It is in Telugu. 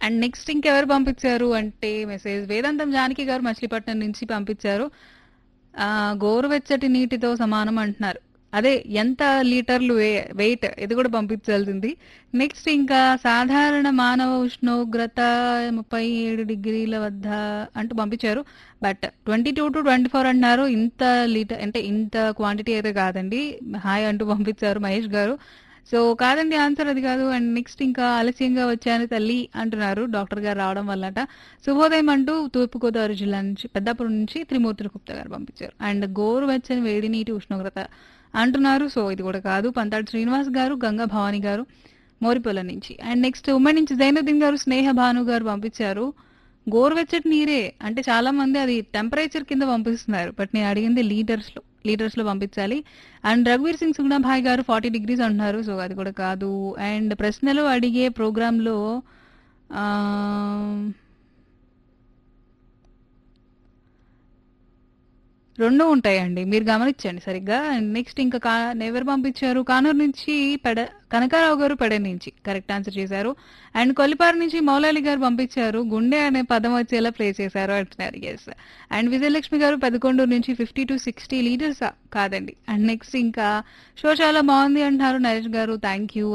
అండ్ నెక్స్ట్ ఇంకెవరు పంపించారు అంటే మెసేజ్ వేదాంతం జానకి గారు మచిలీపట్నం నుంచి పంపించారు ఆ, గోరువెచ్చటి నీటితో సమానం అంటున్నారు అదే ఎంత లీటర్లు వెయిట్ ఇది కూడా పంపించాల్సింది నెక్స్ట్ ఇంకా సాధారణ మానవ ఉష్ణోగ్రత ముప్పై ఏడు డిగ్రీల వద్ద అంటూ పంపించారు but twenty two to twenty four అంటున్నారు ఇంత లీటర్ అంటే ఇంత క్వాంటిటీ అయితే కాదండి హాయ్ అంటూ పంపించారు మహేష్ గారు సో కాదండి ఆన్సర్ అది కాదు అండ్ నెక్స్ట్ ఇంకా ఆలస్యంగా వచ్చాను తల్లి అంటున్నారు డాక్టర్ గారు రావడం వల్లట శుభోదయం అంటూ తూర్పుగోదావరి జిల్లా నుంచి పెద్దాపురం నుంచి త్రిమూర్తులు గుప్తా గారు పంపించారు అండ్ గోరువెచ్చని వేడి నీటి ఉష్ణోగ్రత అంటున్నారు సో ఇది కూడా కాదు పంతాడు శ్రీనివాస్ గారు గంగా భవాని గారు మోరిపొల నుంచి అండ్ నెక్స్ట్ ఉమ్మడి నుంచి జైనుద్దీన్ గారు స్నేహ భాను గారు పంపించారు గోరువెచ్చటి నీరే అంటే చాలా మంది అది టెంపరేచర్ కింద పంపిస్తున్నారు బట్ నేను అడిగింది లీటర్స్ లో లీటర్స్ లో పంపించాలి అండ్ రఘువీర్ సింగ్ సుగుణాభాయ్ గారు ఫార్టీ డిగ్రీస్ అంటున్నారు సో అది కూడా కాదు అండ్ ప్రశ్నలు అడిగే ప్రోగ్రామ్ లో ఆ, రెండు ఉంటాయండి మీరు గమనించండి సరిగ్గా అండ్ నెక్స్ట్ ఇంకా కా ఎవరు పంపించారు కానూరు నుంచి పెడ కనకారావు గారు పెడ నుంచి కరెక్ట్ ఆన్సర్ చేశారు అండ్ కొల్లిపారు నుంచి మౌలాలి గారు పంపించారు గుండె అనే పదం వచ్చేలా ప్లే చేశారు అంటున్నారు ఎస్ అండ్ విజయలక్ష్మి గారు పెదకొండూరు నుంచి ఫిఫ్టీ టు సిక్స్టీ లీటర్స్ కాదండి అండ్ నెక్స్ట్ ఇంకా షో చాలా బాగుంది అంటున్నారు నరేష్ గారు థ్యాంక్ యూ